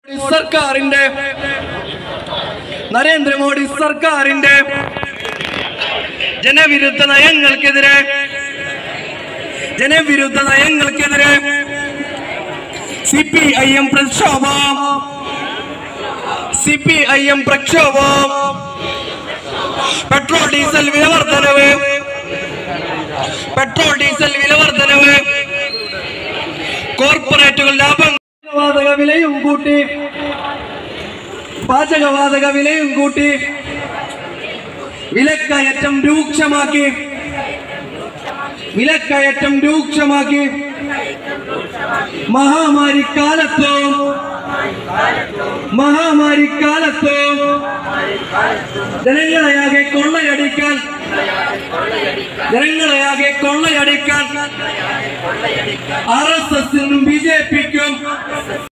സർക്കാരിന്റെ നരേന്ദ്രമോദി സർക്കാരിന്റെ ജനവിരുദ്ധ നയങ്ങൾക്കെതിരെ ജനവിരുദ്ധ നയങ്ങൾക്കെതിരെ സി പി ഐ എം പ്രക്ഷോഭം സി പി ഐ എം പ്രക്ഷോഭം പെട്രോൾ ഡീസൽ വില വർധനവ് പെട്രോൾ ഡീസൽ വില വർധനവ് കോർപ്പറേറ്റുകൾ ലാഭം വാതക വിലയും കൂട്ടി പാചകവാതക വിലയും കൂട്ടി വിലക്കയറ്റം രൂക്ഷമാക്കി വിലക്കയറ്റം രൂക്ഷമാക്കി മഹാമാരി കാലത്തും മഹാമാരി കാലത്തും ജനങ്ങളെയാകെ കൊള്ളയടിക്കാൻ ജനങ്ങളെയാകെ കൊള്ളയടിക്കാൻ ആർ എസ് എസിനും ബി ജെ പിക്കും